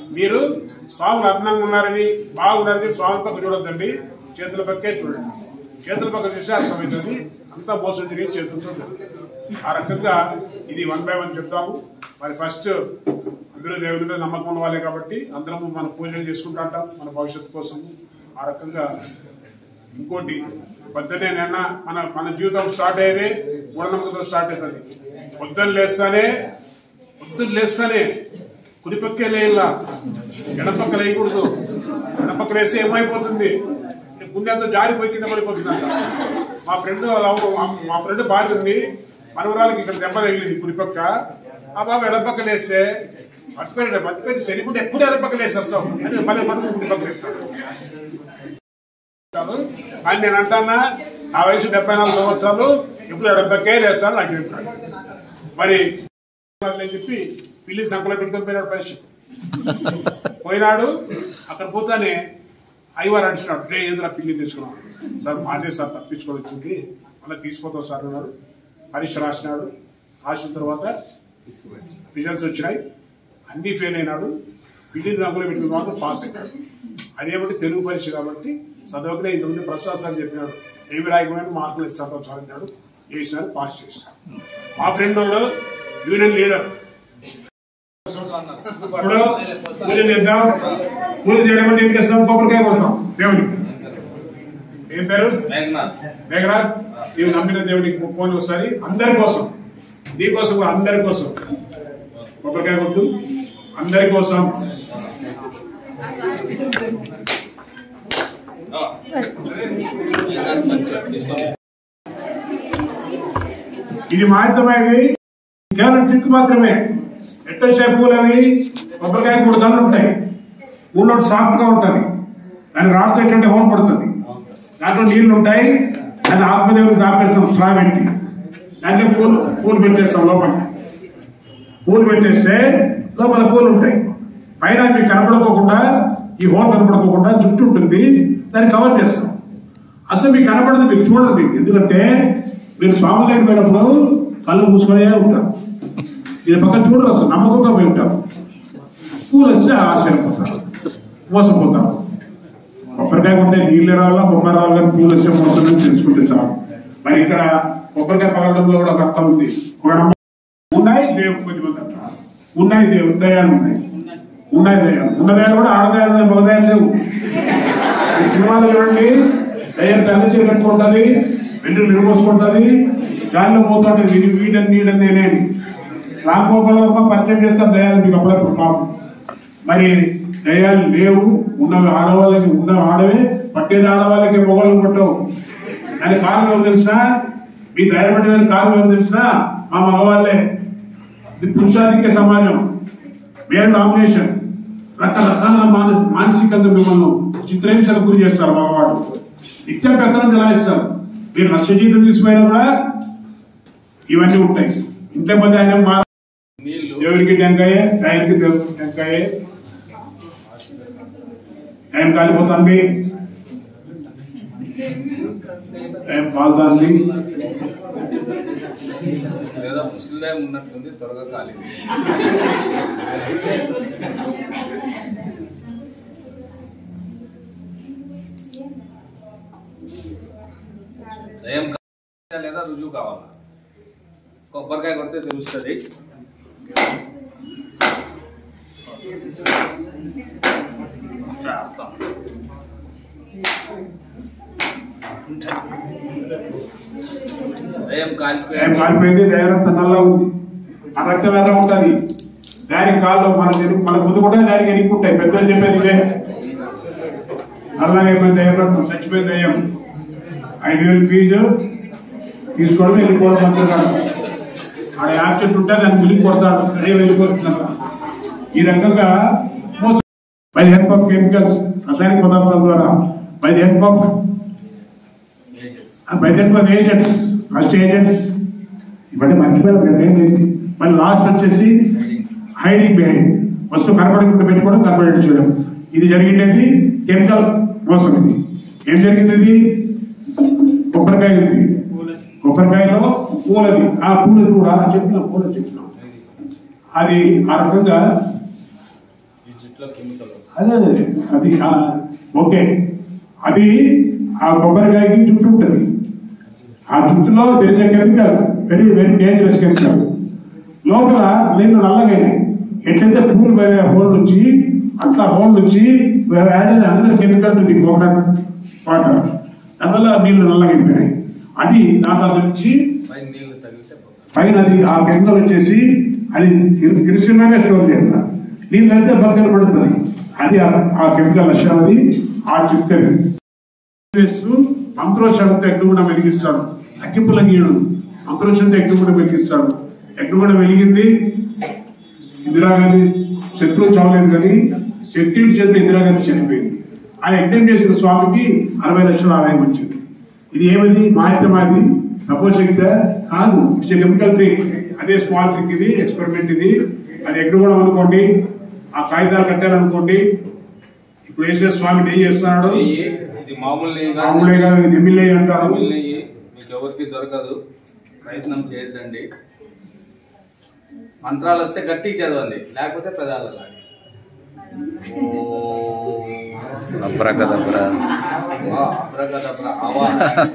మీరు స్వాములు అందంగా ఉన్నారని బాగున్నారని స్వామి పక్క చూడొద్దండి చేతుల పక్కే చూడండి చేతుల పక్క చూస్తే అర్థమవుతుంది అంతా మోసం జరిగి చేతులతో జరుగుతుంది ఆ రకంగా ఇది వన్ బై వన్ చెప్తాము మరి ఫస్ట్ అందరూ దేవుడి మీద నమ్మకం ఉన్న వాళ్ళే కాబట్టి అందరం మన పూజలు చేసుకుంటా ఉంటాం మన భవిష్యత్తు కోసం ఆ రకంగా ఇంకోటి పొద్దునే నిన్న మన మన జీవితం స్టార్ట్ అయ్యేది మూఢనమ్మకంతో స్టార్ట్ అవుతుంది పొద్దున్న లేస్తానే పొద్దున్న లేస్తానే కుడిపక్కే లేయల్లా ఎడపక్క లేయకూడదు ఎడపక్క లేస్తే ఏమైపోతుంది గుండెంత జారిపోయి కింద పడిపోతుందంట మా ఫ్రెండ్ వాళ్ళ అవ్వ- మా ఫ్రెండ్ భార్య ఉంది మనవరాలకి ఇక్కడ దెబ్బ తగిలింది కుడిపక్క ఆ బాబు ఎడపక్క లేస్తే మర్చిపోయాడు మర్చిపోయి సరిపోతే ఎప్పుడు ఎడపక్క లేసేస్తావు అని మళ్ళీ మనం కుడిపక్క లేస్తాడు చెప్తాను. అని నేను అంటానా నా వయసు డెబ్బై నాలుగు సంవత్సరాలు ఇప్పుడు డెబ్బైకే లేస్తాను నాకు చెప్తాను మరి అని చెప్పి పిల్లి సంకలో పెట్టుకొని పోయినాడు పరీక్ష పోయినాడు అక్కడ పోతానే ఐవారు అడిచినాడు రే ఏంద్రా పిల్లి తీసుకున్నాడు సార్ మాదే సార్ తప్పించుకొని వచ్చింది మళ్ళీ తీసిపోతాం సార్ అన్నాడు పరీక్ష రాసినాడు రాసిన తర్వాత రిజల్ట్స్ వచ్చినాయి అన్నీ ఫెయిల్ అయినాడు పిల్లిని రంగులో పెట్టుకుని మాత్రం పాస్ అయినాడు అదేమిటి తెలుగు పరీక్ష కాబట్టి చదవకనే ఇంతమంది ప్రసాద్ సార్ చెప్పినాడు ఏమి రాయకపోయినా మార్కులు ఇస్తాం సార్ అన్నాడు చేసినాడు పాస్ చేసినాడు మా ఫ్రెండ్ వాడు యూనియన్ లీడర్ ఇప్పుడు పూజ చేద్దాం పూజ చేయడం అంటే ఏం చేస్తాం కొబ్బరికాయ కొడతాం దేవునికి ఏం పేరు మేఘరాజ్ నీవు నమ్మిన దేవునికి ముక్కోని ఒకసారి అందరి కోసం నీ కోసం కాదు, అందరి కోసం కొబ్బరికాయ కొట్టు అందరి కోసం ఇది మాత్రమేవి కేవలం ట్రిక్ మాత్రమే ఎట్టొచ్చే పూలు అవి కొబ్బరికాయ మూడు దళ్ళు ఉంటాయి ఊళ్ళో సాఫ్ట్ గా ఉంటుంది దాని రాడుతో ఎట్లంటే హోల్ పడుతుంది దాంట్లో నీళ్లు ఉంటాయి దాన్ని ఆత్మదేవుడికి దాపేస్తాం స్ట్రా పెట్టి దాంట్లో పూలు పూలు పెట్టేస్తాం లోపల పూలు పెట్టేస్తే లోపల పూలు ఉంటాయి పైన మీకు కనపడుకోకుండా ఈ హోల్ కనపడుకోకుండా జుట్టు ఉంటుంది దాన్ని కవర్ చేస్తాం అసలు మీకు కనపడదు మీరు చూడదు దీన్ని. ఎందుకంటే మీరు స్వామి దగ్గర పోయినప్పుడు కళ్ళు మూసుకొనే ఉంటారు ఇది పక్కన చూడరు అసలు నమ్మకంతో పోయి ఉంటారు పూలు వస్తే ఆశ్చర్యపోతారు మోసపోతారు కొబ్బరికాయ కొట్టే నీళ్ళు రావాలా కొబ్బరి రావాలి పూలు వస్తే మోసం అని తెలుసుకుంటే చాలు మరి ఇక్కడ కొబ్బరికాయ పగలడంలో కూడా ఒక అర్థం ఉంది ఒక నమ్మకం ఉన్నాయి దేవుడు కొద్ది మంది అంటారు. ఉన్నాయి దేవుడు దయాలు ఉన్నాయి ఉన్నాయి దయాలు ఉన్న దయాలు కూడా ఆడదయాలు ఉన్నాయి మగ దయాలు లేవు ఈ సినిమాలో చూడండి దయ్యం తెల్ల చీర కట్టుకుంటుంది వెంట్రులు నిరమోసుకుంటుంది గాలిలో పోతుంటే వీడి వీడని నీడని నేనేని రామ్ గోపాల్ వర్మ పరిచయం చేస్తాను దయాలు మీకు అప్పుడప్పుడు పాపం మరి దయాలు లేవు ఉన్నవి ఆడవాళ్ళకి ఉన్నవి ఆడవే పట్టేది ఆడవాళ్ళకి మొగళ్ళు కొట్టవు దాని కారణం ఎవరు తెలిసినా మీ దయ పట్టేదానికి కారణం ఎవరు తెలిసినా మా మగవాళ్ళే ఇది పురుషాధిక్య సమాజం మేల్ డామినేషన్ రకరకాల మానసి మానసికంగా మిమ్మల్ని చిత్రహింసలకు గురి చేస్తారు మగవాడు నిత్యం పెత్తనం చెలాయిస్తారు మీరు లక్ష జీతం తీసిపోయినా కూడా ఇవన్నీ ఉంటాయి ఇంట్లో పోతే ఆయన మా దేవుడికి టెంకాయే టైంకి దేవుడికి టెంకాయే టైం కాలిపోతుంది టైం కాలుతుంది లేదా ముసలిదే ఉన్నట్లుంది త్వరగా ఖాళీ దయం కావాలా లేదా రుజువు కావాలా కొబ్బరికాయ కొడితే తెలుస్తుంది చేస్తాం. దయం టైం కాలిపోయింది కాలిపోయింది దయానంత నల్ల ఉంది మన రక్తం ఎర్ర ఉంటుంది దాని కాళ్ళు మన వెనుక- మన ముందు కూడా దానికి ఎనుక్కుంటాయి పెద్దలు చెప్పేది ఇవే నల్లగా అయిపోయింది దయ్యం రక్తం చచ్చిపోయింది దయ్యం ఐదు వేలు ఫీజు తీసుకోవడం వెళ్ళిపోవడం అంతే కాదు ఆడ యాక్సిడెంట్ ఉంటే దాన్ని మిలికి కొడతాడు దయ్యం వెళ్ళిపోతుందంట ఈ రకంగా మోసం బై హెల్ప్ ఆఫ్ కెమికల్స్ రసాయనిక పదార్థాల ద్వారా by help of by help of agents first agents ఇవన్నీ మర్చిపోయారు నేను ఏం లేదు మళ్ళీ లాస్ట్ వచ్చేసి హైడింగ్ బిహైండ్ వస్తువు కనపడకుండా పెట్టుకోవడం కనపడేట్టు చేయడం ఇది జరిగిండేది కెమికల్ మోసం ఇది ఏం జరిగింది ఇది కొబ్బరికాయ ఉంది కొబ్బరికాయలో పూలది ఆ పూలది కూడా చెప్పిన పూల చెప్పిన అది ఆ రకంగా జుట్టులో కెమికల్ అదే అదే అది ఆ, ఓకే అది ఆ కొబ్బరికాయకి జుట్టు ఉంటుంది ఆ జుట్టులో తెలిసిన chemical very very dangerous chemical లోపల నీళ్ళు నల్లగైనాయి ఎట్లయితే పూలు పెరిగే హోల్ నుంచి అట్లా హోల్ నుంచి added another chemical the coconut water దానివల్ల నీళ్లు నల్లగైపోయినాయి అది దాంట్లో నుంచి పైన నీళ్ళు తగిలితే పోతుంది. పైన అది ఆ కెమికల్ వచ్చేసి అది కిరిసిల్లానే స్టోర్ చేయాలి నీళ్ళు అయితే బద్దలు పడుతుంది అది ఆ- ఆ కెమికల్ లక్షణం అది ఆ కెమికల్ వేస్తూ మంత్రోచ్చరంతో ఎగ్గు కూడా వెలిగిస్తాడు అగ్గిపుల్ల గీయుడు మంత్రోచ్చరంతో ఎగ్గు కూడా వెలిగిస్తాడు ఎగ్గు కూడా వెలిగింది ఇందిరాగాంధీ శత్రువు చావలేదు కానీ శక్తియుడి చేత ఇందిరాగాంధీ చనిపోయింది ఆ యజ్ఞం చేసిన స్వామికి అరవై లక్షల ఆదాయం వచ్చింది ఇది ఏమది మాహిత్యమాది తపోశక్త కాదు ఇట్స్ కెమికల్ ట్రిక్ అదే స్మాల్ ట్రిక్ ఇది ఎక్స్పెరిమెంట్ ఇది అది ఎగ్గు కూడా అనుకోండి ఆ కాగితాలు కట్టారనుకోండి ఇప్పుడు వేసే స్వామి నెయ్యి చేస్తున్నాడు నెయ్యి, ఇది మామూలు నెయ్యి కాదు. మామూలే కాదు ఇది ఎమ్మెల్యే అంటారు మామూలు నెయ్యి మీకు ఎవరికి దొరకదు ప్రయత్నం చేయొద్దండి మంత్రాలు వస్తే గట్టి చదవండి లేకపోతే పెదాలు లాగి అబ్రకదబ్రా అబ్రగదబ్ర ఆవా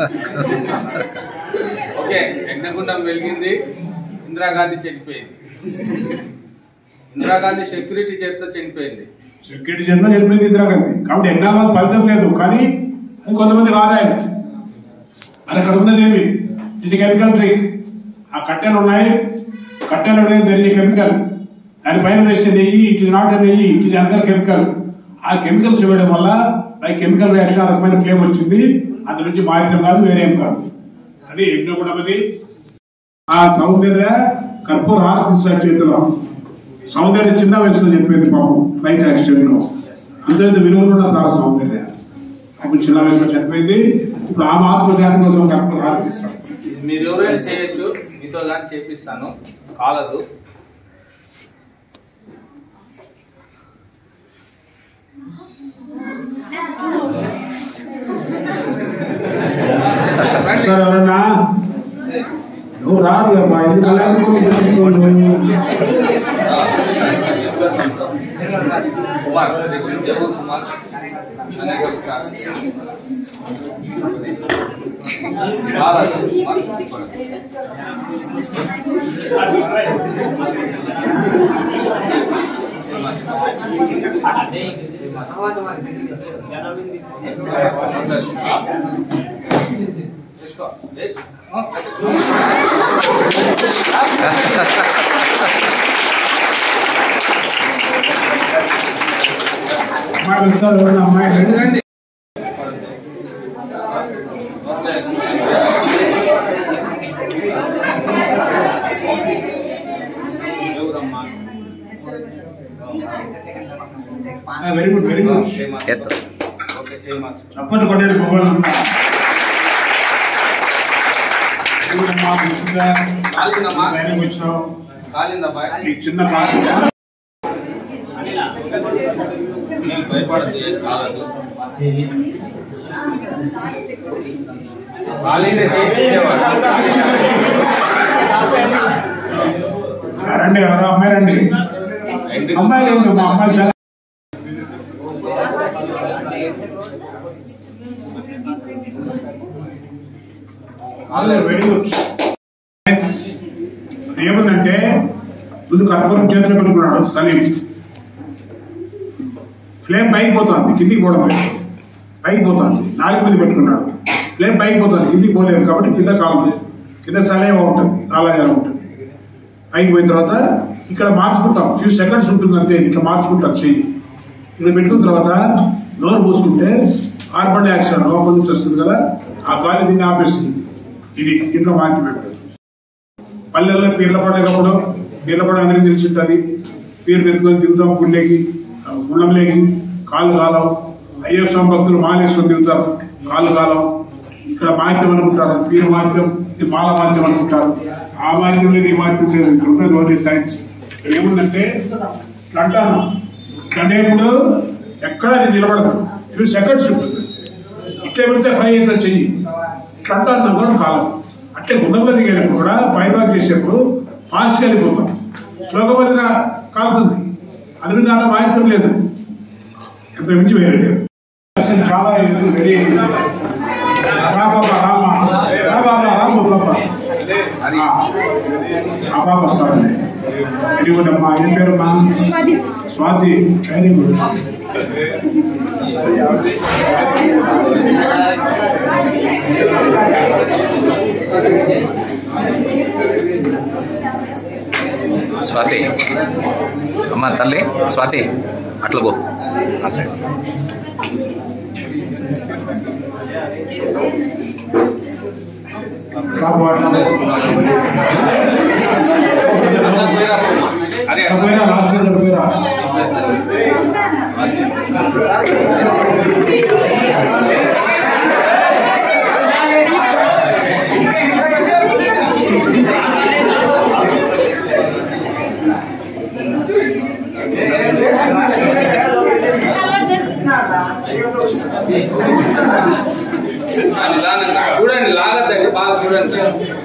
ఓకే యజ్ఞగుండం వెలిగింది ఇందిరాగాంధీ చనిపోయింది ఇందిరాగాంధీ సెక్యూరిటీ చేతిలో చనిపోయింది సెక్యూరిటీ జన్మ వెళ్ళిపోయింది ఇందిరాగాంధీ కాబట్టి ఎన్నాళ్ళు ఫలితం లేదు కానీ అది కొంతమందికి ఆదాయం అది అక్కడ ఉన్నది ఏమి ఇది కెమికల్ ట్రిక్ ఆ కట్టెలు ఉన్నాయి కట్టెలు ఉండేది తెలియ కెమికల్ దానిపైన వేసే నెయ్యి ఇట్ ఇస్ నాట్ నెయ్యి ఇట్ ఇస్ అనదర్ కెమికల్ ఆ కెమికల్స్ ఇవ్వడం వల్ల బై కెమికల్ రియాక్షన్ ఆ రకమైన ఫ్లేమ్ వచ్చింది అందు నుంచి మారితం కాదు వేరేం కాదు అది యజ్ఞగుణమది ఆ సౌందర్య కర్పూర హారతి ఇస్తాడు చేతిలో సౌందర్య చిన్న వయసులో చెప్పేది పాపం ఫ్లైట్ యాక్సిడెంట్ లో అంతేంత విలువలు ఉన్న చాలా సౌందర్య అప్పుడు చిన్న వయసులో చనిపోయింది ఇప్పుడు ఆమె ఆత్మశాంతి కోసం కర్పూర హారతి ఇస్తాడు మీరు ఎవరైనా చేయొచ్చు మీతో కానీ చేపిస్తాను కాలదు సార్ ఎవరన్నా నువ్వు రాదు అమ్మా ఎందుకంటే కుమార్ ఎవరు కుమార్ అనేక క్లాస్ కాలదు కుమార్ తీసుకో ఏ? అమ్మాయిలు సార్ ఎవరన్నా అమ్మాయిలు రండి. ఎవరమ్మా? వెరీ గుడ్ వెరీ గుడ్ చేయి మార్చు. ఎత్తు ఓకే చేయి మార్చు. చప్పట్లు కొట్టండి భగవాన్ కాలిందమ్మా ట్రైనింగ్ వచ్చినావు కాలిందా బాయ్ నీకు చిన్న కాదు నేను భయపడదు ఏం కాలదు కాలిందే చేయి తీసేవాడు రండి ఎవరో అమ్మాయి రండి ఎందుకు? అమ్మాయిలు ఏంటి మా అమ్మాయి చాలా వెరీ గుడ్ ఏముందంటే ముందు కర్పూరం చేతిలో పెట్టుకున్నాడు సలీం ఫ్లేమ్ పైకి పోతుంది కిందికి పోవడం లేదు పైకి పోతుంది నాలుగు మీద పెట్టుకున్నాడు ఫ్లేమ్ పైకి పోతుంది కిందికి పోలేదు కాబట్టి కింద కాలు కింద సలేవ ఉంటుంది నాలుగు ఉంటుంది పైకి పోయిన తర్వాత ఇక్కడ మార్చుకుంటాం ఫ్యూ సెకండ్స్ ఉంటుంది అంతే ఇట్లా మార్చుకుంటాం చెయ్యి ఇక్కడ పెట్టుకున్న తర్వాత నోరు పూసుకుంటే కార్బన్ డైఆక్సైడ్ లోపల నుంచి వస్తుంది కదా ఆ గాలి దీన్ని ఆపేస్తుంది ఇది దీంట్లో మాంతి పెట్టదు పల్లెల్లో పీర్ల పండుగప్పుడు పీర్ల పండుగ అందరికీ తెలిసి ఉంటుంది పీరు పెట్టుకొని దిగుతాం గుండెకి ఆ గుండంలోకి కాళ్ళు కాలం అయ్యప్ప స్వామి భక్తులు మాలేశ్వరం దిగుతారు కాళ్ళు కాలం ఇక్కడ మాధ్యం అనుకుంటారు పీరు మాధ్యం ఇది మాల మాధ్యం అనుకుంటారు ఆ మాధ్యం లేదు ఈ మాధ్యం లేదు ఇక్కడ ఉన్నది ఓన్లీ సైన్స్ ఇక్కడ ఏముందంటే ఇట్లా అంటాను ఇట్లా అనేప్పుడు ఎక్కడ అది నిలబడదు ఫ్యూ సెకండ్స్ ఉంటుంది ఇట్లా పెడితే ఫ్రై అయితే చెయ్యి ఇట్లా అంటాను అనుకోండి కాలం అంటే గుండంలో దిగేటప్పుడు కూడా ఫైర్ వాక్ చేసేప్పుడు ఫాస్ట్గా వెళ్ళిపోతాం స్లోగా వదిలిన కాలుతుంది అది మీద దాంట్లో మాహిత్యం లేదు ఎంత మించి వేరే లేదు అసలు చాలా వెరీ రా బాబా రామ రా బాబా రామ బాబా ఆ, ఆ బాబా వస్తాడు వెరీ గుడ్ అమ్మా ఏం పేరమ్మా స్వాతి స్వాతి వెరీ గుడ్ స్వాతి అమ్మ తల్లి స్వాతి అట్లా పో ఆ సైడ్ బాబు అరే పోయినా లాస్ట్ పోయినా నిదానంగా చూడండి లాగద్దండి బాగా చూడండి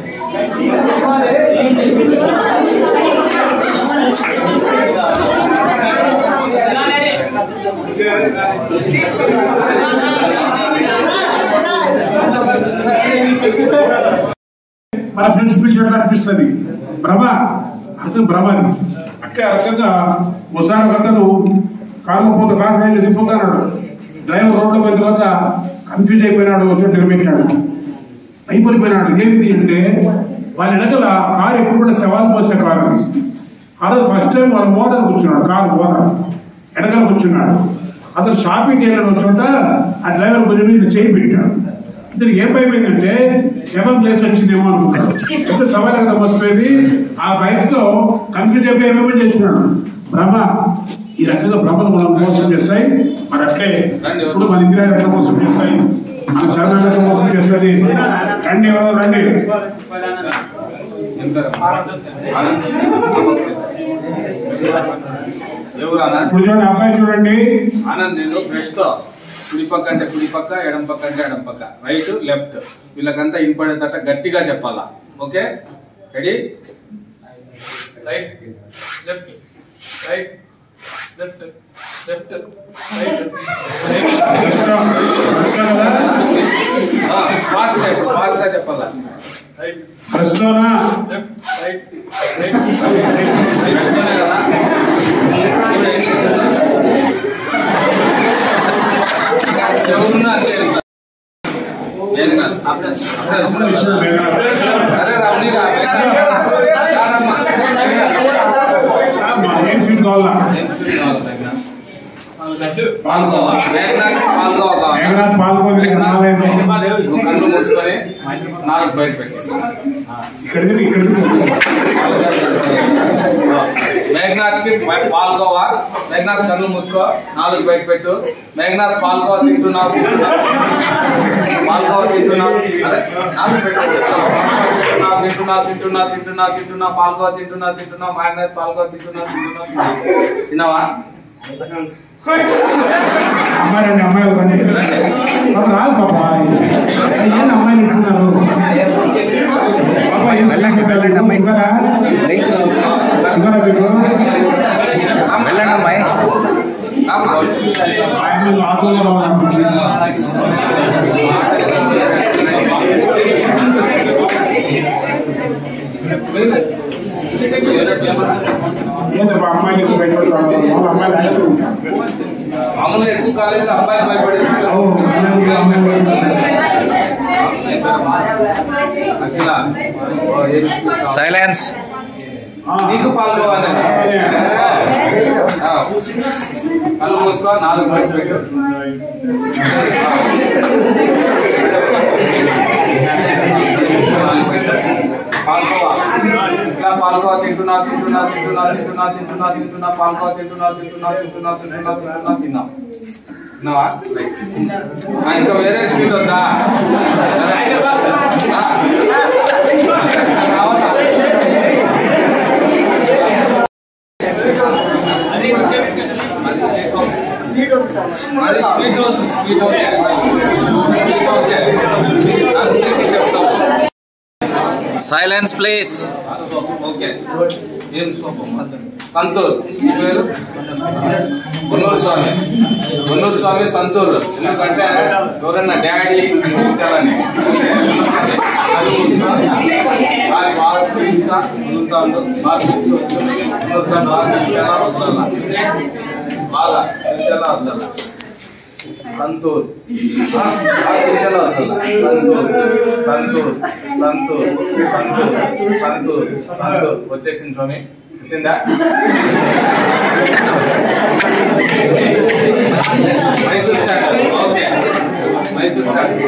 మన ఫ్రెండ్స్ పిలిచినట్టు అనిపిస్తుంది భ్రమ అర్థం భ్రమ అని అట్లే ఆ రకంగా ఒకసారి ఒక అతను కార్లో పోతే కారు డ్రైవర్ ఎత్తిపోతున్నాడు డ్రైవర్ రోడ్లో పోయిన తర్వాత కన్ఫ్యూజ్ అయిపోయినాడు వచ్చి నిలబెట్టినాడు అయిపోయిపోయినాడు ఏమిటి అంటే వాళ్ళ వెనకల కారు ఎప్పుడు కూడా సవాల్ పోసే కారు అది ఆ రోజు ఫస్ట్ టైం వాళ్ళ మోదర్ కూర్చున్నాడు కారు మోదర్ వెనకాల కూర్చున్నాడు అతను షాపింగ్ వెళ్ళిన చోట ఆ డ్రైవర్ కొంచెం మీద చేయి పెట్టాడు ఇతనికి ఏం భయమైందంటే శవం ప్లేస్ వచ్చిందేమో అనుకున్నాడు ఎంత సవాల్ కదా మోసపోయేది ఆ భయంతో కన్ఫ్యూజ్ అయిపోయి ఏమేమో చేస్తున్నాడు భ్రమ ఈ రకంగా భ్రమలు మనం మోసం చేస్తాయి మరి అట్లే ఇప్పుడు మన ఇందిరా ఎట్లా మోసం చేస్తాయి మన చరణం ఎట్లా మోసం చేస్తుంది రండి ఎవరో రండి ఎవరు అన్న ఇప్పుడు చూడండి అబ్బాయి చూడండి ఆనంద్ నేను బ్రష్ తో కుడి పక్క అంటే కుడి పక్క ఎడం పక్క అంటే ఎడం పక్క రైట్ లెఫ్ట్ వీళ్ళకంతా ఇన్పడేటట్ట గట్టిగా చెప్పాలా okay ready right left right left left right కష్టం కష్టం కదా ఫాస్ట్ గా ఇప్పుడు ఫాస్ట్ గా చెప్పాలా రైట్ కష్టంనా లెఫ్ట్ రైట్ రైట్ నేర్చుకునే కదా ఎవరున్నా అంతే మేఘనాథ్. అక్కడ చూడు. అరే రమణి రా రారమ్మా. అమ్మా, ఏం ఫీల్ కావాలా ఏం స్వీట్ కావాలి మేఘనాథ్? పాల్గోవా మేఘనాథ్ పాల్గోవా కావాలి మేఘనాథ్ పాల్గొని రాలేదు నువ్వు కళ్ళు మూసుకొని నాలుగు బయట పెట్టి ఇక్కడికి ఇక్కడికి మేఘనాథ్ కి పాల్గోవా మేఘనాథ్ కళ్ళు మూసుకో నాలుగు బయట పెట్టు మేఘనాథ్ పాల్గోవా తింటున్నావు పాల్గోవా తింటున్నావు అరే, నాలుగు పెట్టు తింటున్నావు తింటున్నా తింటున్నా తింటున్నా తింటున్నా పాల్గోవా తింటున్నా తింటున్నా మేఘనాథ్ పాల్గోవా తింటున్నా తింటున్నా తింటున్నా. తిన్నావా అమ్మాయి రండి అమ్మాయి రండి అది రాదు పాపా ఏం అమ్మాయిలు ఇట్టున్నారు పాపా ఏం వెళ్ళండి అమ్మాయి షుగరా షుగరా మీకు వెళ్ళండి అమ్మాయి రామ్మా. ఆయన ఆటోలో రావాలనిపించింది ఏంది మా అమ్మాయిలు భయపడతాడు వాళ్ళ అమ్మాయిలు ఆయనతో ఉంటారు మామూలుగా ఎక్కువ కాలేజీలో అబ్బాయిలు భయపడేది అవును అమ్మాయిలు అమ్మాయిలు అఖిల ఓ, ఏం స్వీట్ కావాలి? సైలెన్స్ నీకు పాల్గొవాలి కళ్ళు మూసుకో నాలుగు బయట పెట్టు పాల్గోవా ఇట్లా పాల్గోవా తింటున్నా తింటున్నా తింటున్నా తింటున్నా తింటున్నా తింటున్నా పాల్గోవా తింటున్నా తింటున్నా తింటున్నా తింటున్నా తింటున్నా తిన్నా తిన్నావా ఆ, ఇంకా వేరే స్వీట్ వద్దా ఆ? కావాలా స్వీట్ అది sweet house sweet house sweet house దాని గురించి చెప్తాం సైలెన్స్ ప్లీజ్ ఓకే ఏం సోపు సంతూర్ మీ పేరు గున్నూరు స్వామి గున్నూరు స్వామి సంతూర్ ఎందుకంటే ఎవరన్నా డాడీ ఇచ్చారని వారి బాగా పిలుస్తా వదులుతాడు బాగా పిలిచవచ్చు గున్నూరు స్వామి బాగా పిలిచేలా వదలాల బాగా పిలిచేలా వదలాల సంతూర్ బాగా పిలిచేలా వదలాల సంతూర్ సంతూర్ సంతూర్ సంతూర్ సంతూర్ సంతూర్ వచ్చేసింది స్వామి వచ్చిందా Mysore sandal okay Mysore sandal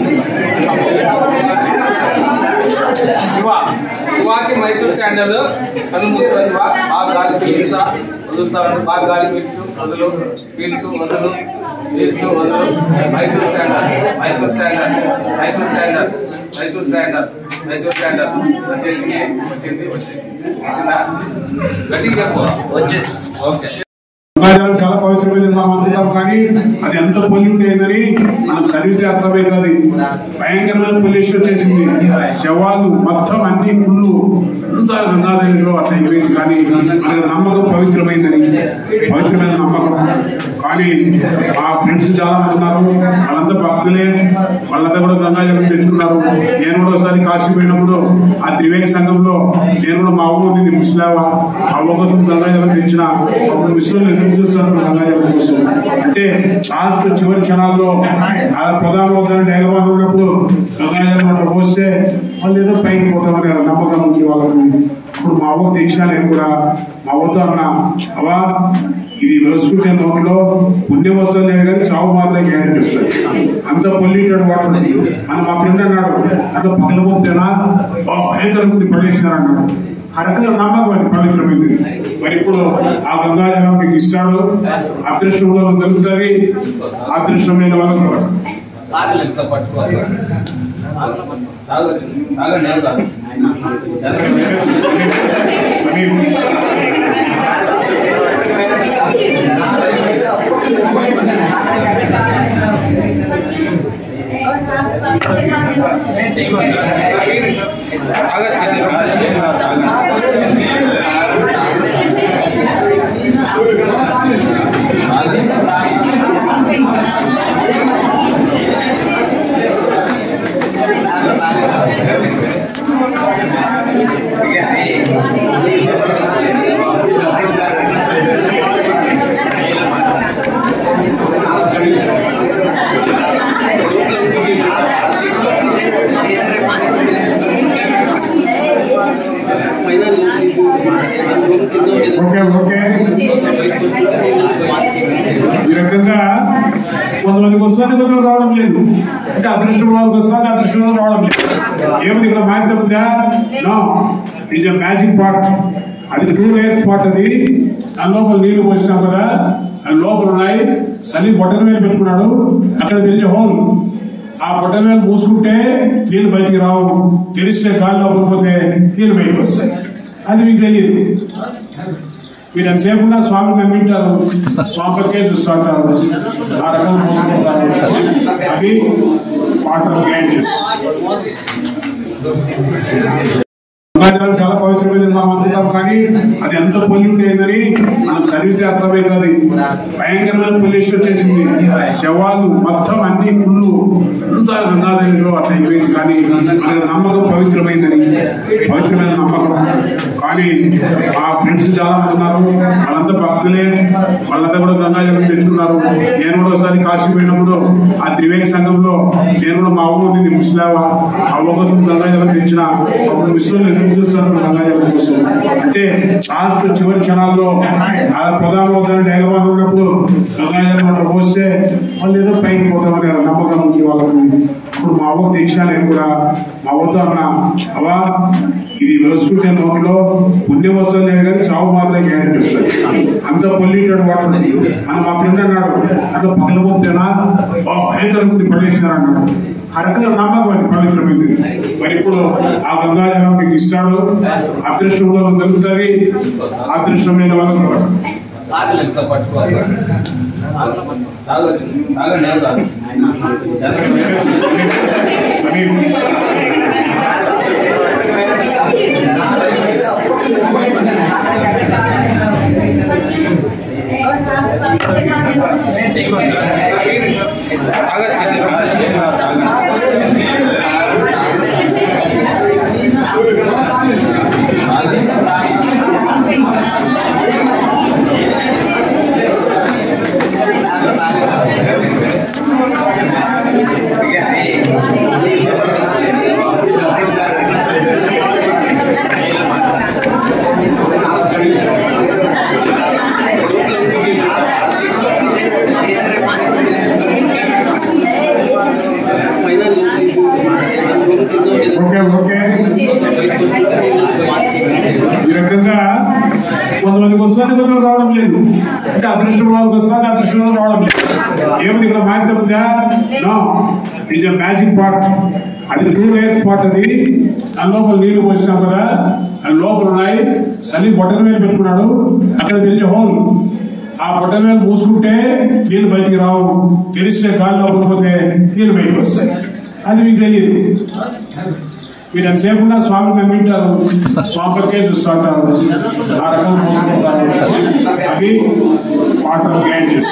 Shiva శివాకి మైసూర్ శాండల్ కళ్ళు మూసుకో శివ బాగా గాలి పీల్చుతా వదులుతా ఉండు బాగా గాలి పీల్చు వదులు పీల్చు వదులు పీల్చు వదులు Mysore sandal Mysore sandal Mysore sandal Mysore sandal Mysore sandal వచ్చేసింది వచ్చింది వచ్చేసింది వచ్చిందా గట్టిగా చెప్పు వచ్చేసి ఓకే గంగాజలం చాలా పవిత్రమైనది మనం అనుకుంటాం కానీ అది ఎంత పొల్యూట్ అయిందని మనం చదివితే అర్థమవుతుంది భయంకరమైన పొల్యూషన్ వచ్చేసింది శవాలు మొత్తం అన్ని కుళ్ళు అంతా గంగాధరిలో అట్లా అయిపోయింది కానీ మనకి నమ్మకం పవిత్రమైందని పవిత్రమైన నమ్మకం కానీ మా ఫ్రెండ్స్ చాలా మంది ఉన్నారు వాళ్ళంతా భక్తులే వాళ్ళంతా కూడా గంగాజలం తెచ్చుకున్నారు నేను కూడా ఒకసారి కాశీ పోయినప్పుడు ఆ త్రివేణి సంఘంలో నేను కూడా మా ఊరు ఉంది ముస్లావా ఆ ఊరు కోసం గంగాజలం తెచ్చిన అప్పుడు ముస్లింలు ఎదురు చూస్తారు గంగాజలం కోసం అంటే లాస్ట్ చివరి క్షణాల్లో ఆ ప్రధానమంత్రి డైలమాన్ ఉన్నప్పుడు గంగాజలం అట్లా పోస్తే వాళ్ళు ఏదో పైకి పోతామని నమ్మకం ఉంది వాళ్ళకు ఇప్పుడు మా అవ్వ తెచ్చినా నేను కూడా మా అవ్వతో అన్న అవా ఇది వేసుకుంటే నోట్లో పుణ్యం వస్తుంది లేదు కానీ చావు మాత్రం గ్యారెంటీ వస్తుంది అంత పొల్యూటెడ్ వాటర్ మన మా ఫ్రెండ్ అన్నాడు అంత పగలబోతేనా భయంకరంగా ఉంది పడేసినారు అన్నాడు ఆ రకంగా నమ్మకం అది పవిత్రమైంది మరి ఇప్పుడు ఆ గంగాజలం మీకు ఇస్తాడు అదృష్టంలో దొరుకుతుంది అదృష్టం లేని వాళ్ళకు దొరకదు. తాగలేదు పట్టుకోవాలి తాగొచ్చు తాగండి ఏం కాదు సమీప్ తాగొచ్చు ఏం కాదు, తాగండి. ఓకే ఓకే ఈ రకంగా కొంతమందికి వస్తుంది కొంతమంది రావడం లేదు అంటే అదృష్టం వాళ్ళకి వస్తుంది అదృష్టం వాళ్ళకి రావడం లేదు ఏమిటి ఇక్కడ మాహిత్యం ఉందా నో ఇట్స్ మ్యాజిక్ పాట్ అది టూ లేయర్స్ పాట్ అది దాని లోపల నీళ్లు పోసినాం కదా అది లోపల ఉన్నాయి సలి బొట్టల మీద పెట్టుకున్నాడు అక్కడ తెలిసే హోల్ ఆ బొట్టల మీద మూసుకుంటే నీళ్లు బయటికి రావు తెలిస్తే గాలి లోపల పోతే నీళ్లు బయటకు వస్తాయి అది మీకు తెలియదు మీరు ఎంతసేపు ఉన్నా స్వామి నమ్మింటారు స్వామికే చూస్తుంటారు ఆ రకంగా మోసుకుంటారు అది వాటర్ గ్యాంజెస్ గంగాజలం చాలా పవిత్రమైనది మనం అనుకుంటాం కానీ అది ఎంత పొల్యూట్ అయిందని మనం చదివితే అర్థమవుతుంది భయంకరమైన పొల్యూషన్ వచ్చేసింది శవాలు మొత్తం అన్ని కుళ్ళు అంతా గంగాధరిలో అట్లా అయిపోయింది కానీ మనకి నమ్మకం పవిత్రమైందని పవిత్రమైన నమ్మకం కానీ మా ఫ్రెండ్స్ చాలా మంది ఉన్నారు వాళ్ళంతా భక్తులే వాళ్ళంతా కూడా గంగాజలం తెచ్చుకున్నారు నేను కూడా ఒకసారి కాశీ పోయినప్పుడు ఆ త్రివేణి సంఘంలో నేను కూడా మా ఊరు ఉంది ముస్లావా ఆ ఊరు కోసం గంగాజలం తెచ్చిన అప్పుడు ముస్లింలు ఎదురు చూస్తారు గంగాజలం కోసం అంటే లాస్ట్ చివరి క్షణాల్లో ఆ ప్రధానమంత్రి డైలమాన్ ఉన్నప్పుడు గంగాజలం అట్లా పోస్తే వాళ్ళు ఏదో పైకి పోతామని నమ్మకం ఉంది వాళ్ళకు ఇప్పుడు మా అవ్వ తెచ్చినా నేను కూడా మా అవ్వతో అన్న అవా ఇది వేసుకుంటే నోట్లో పుణ్యం వస్తుంది లేదు కానీ చావు మాత్రం గ్యారెంటీ వస్తుంది అంత పొల్యూటెడ్ వాటర్ మన మా ఫ్రెండ్ అన్నాడు అంత పగలబోతేనా భయంకరంగా ఉంది పడేసినారు అన్నాడు ఆ రకంగా నమ్మకం అది పవిత్రమైంది మరి ఇప్పుడు ఆ గంగాజలం మీకు ఇస్తాడు అదృష్టంలో దొరుకుతుంది అదృష్టం లేని వాళ్ళకు దొరకదు. తాగలేదు పట్టుకోవాలి తాగొచ్చు తాగండి ఏం కాదు సమీప్ ఓకే ఓకే ఈ రకంగా కొంతమందికి వస్తుంది కొంతమంది రావడం లేదు అంటే అదృష్టం వాళ్ళకి వస్తుంది అదృష్టం వాళ్ళకి రావడం లేదు ఏమిటి ఇక్కడ మాహిత్యం ఉందా నో ఇట్స్ మ్యాజిక్ పాట్ అది టూ లేయర్స్ పాట్ అది దాని లోపల నీళ్లు పోసినాం కదా అది లోపల ఉన్నాయి సలి బొట్టల మీద పెట్టుకున్నాడు అక్కడ తెలిసే హోల్ ఆ బొట్టల మీద మూసుకుంటే నీళ్లు బయటికి రావు తెలిస్తే గాలి లోపల పోతే నీళ్లు బయటకు వస్తాయి అది మీకు తెలియదు మీరు ఎంతసేపు ఉన్నా స్వామి నమ్మింటారు స్వామికే చూస్తుంటారు ఆ రకం మోసుకుంటారు అది వాటర్ గ్యాంజెస్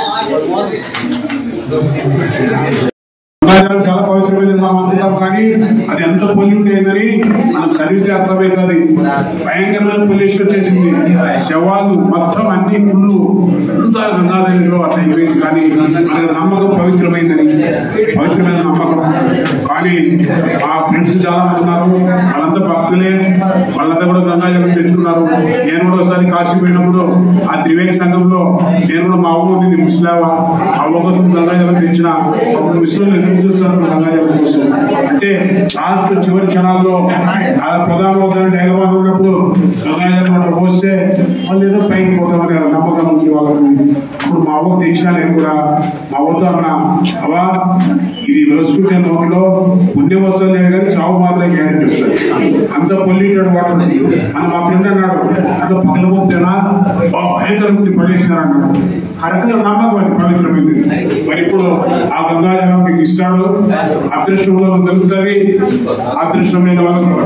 గంగాజలం చాలా పవిత్రమైనది మనం అనుకుంటాం కానీ అది ఎంత పొల్యూట్ అయిందని మనం చదివితే అర్థమవుతుంది భయంకరమైన పొల్యూషన్ వచ్చేసింది శవాలు మొత్తం అన్ని కుళ్ళు అంతా గంగాధరిలో అట్లా అయిపోయింది కానీ మనకి నమ్మకం పవిత్రమైందని పవిత్రమైన నమ్మకం కానీ మా ఫ్రెండ్స్ చాలా మంది ఉన్నారు వాళ్ళంతా భక్తులే వాళ్ళంతా కూడా గంగాజలం తెచ్చుకున్నారు నేను కూడా ఒకసారి కాశీ పోయినప్పుడు ఆ త్రివేణి సంఘంలో నేను కూడా మా అవ్వ ఉంది ముస్లావా అవ్వ కోసం గంగాజలం తెచ్చిన అప్పుడు ముస్లింలు ఎదురు చూస్తారు గంగాజలం కోసం అంటే లాస్ట్ చివరి క్షణాల్లో ఆ ప్రధానమంత్రి హైదరాబాద్ ఉన్నప్పుడు గంగాజలం అట్లా పోస్తే వాళ్ళు ఏదో పైకి పోతామని నమ్మకం ఉంది వాళ్ళకి ఇప్పుడు మా అవ్వకు తెచ్చినా నేను కూడా మా అవ్వతో అన్న అవ్వ ఇది వేసుకుంటే నోట్లో పుణ్యం వస్తుంది లేదు కానీ చావు మాత్రం గ్యారెంటీ వస్తుంది అంత పొల్యూటెడ్ వాటర్ మన మా ఫ్రెండ్ అన్నాడు అట్లా పగలబోతేనా భయంకర బుద్ధి పడేసినారు అన్నాడు ఆ రకంగా నమ్మకం అది పవిత్రమైంది మరి ఇప్పుడు ఆ గంగాజలం మీకు ఇస్తాడు అదృష్టంలో దొరుకుతుంది అదృష్టం లేని వాళ్ళకు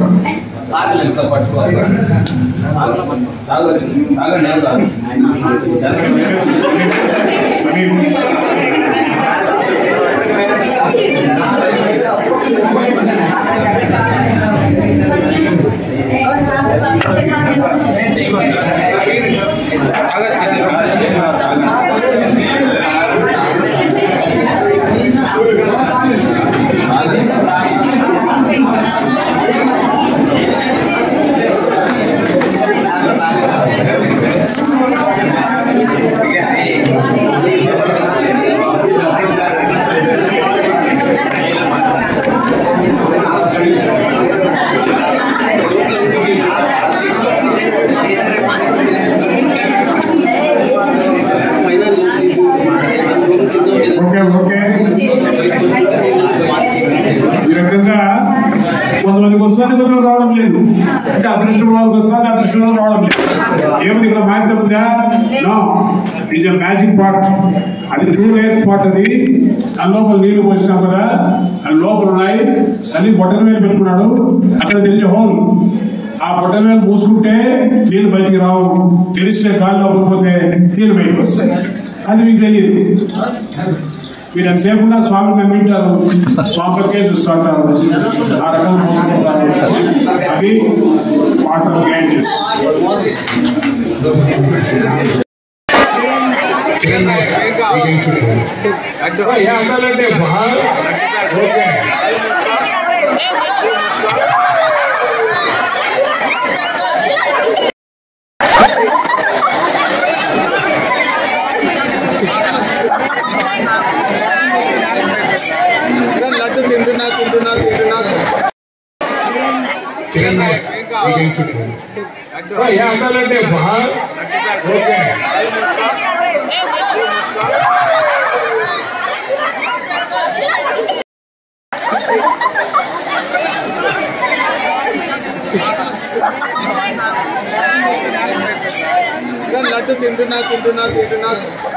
సమీప్ ఓకే ఓకే ఈ రకంగా కొంతమందికి వస్తుంది కొంతమంది రావడం లేదు అంటే అదృష్టం వాళ్ళకి వస్తుంది అదృష్టం వాళ్ళకి రావడం లేదు ఏమిటి ఇక్కడ మాహిత్యం ఉందా నో ఇట్స్ మ్యాజిక్ పాట్ అది టూ లేయర్స్ పాట్ అది దాని లోపల నీళ్లు పోసినాం కదా అది లోపల ఉన్నాయి సలి బొట్టల మీద పెట్టుకున్నాడు అక్కడ తెలిసే హోల్ ఆ బొట్టల మీద మూసుకుంటే నీళ్లు బయటికి రావు తెలిస్తే గాలి లోపల పోతే నీళ్లు బయటకు వస్తాయి అది మీకు తెలియదు మీరు ఎంతసేపు ఉన్నా స్వామి నమ్మింటారు స్వామికే చూస్తుంటారు ఆ రకం మోసుకుంటారు అది వాటర్ గ్యాంజెస్ లడ్డు తింటున్నా తింటున్నా తింటున్నా లడ్డు తింటున్నా తింటున్నా తింటున్నా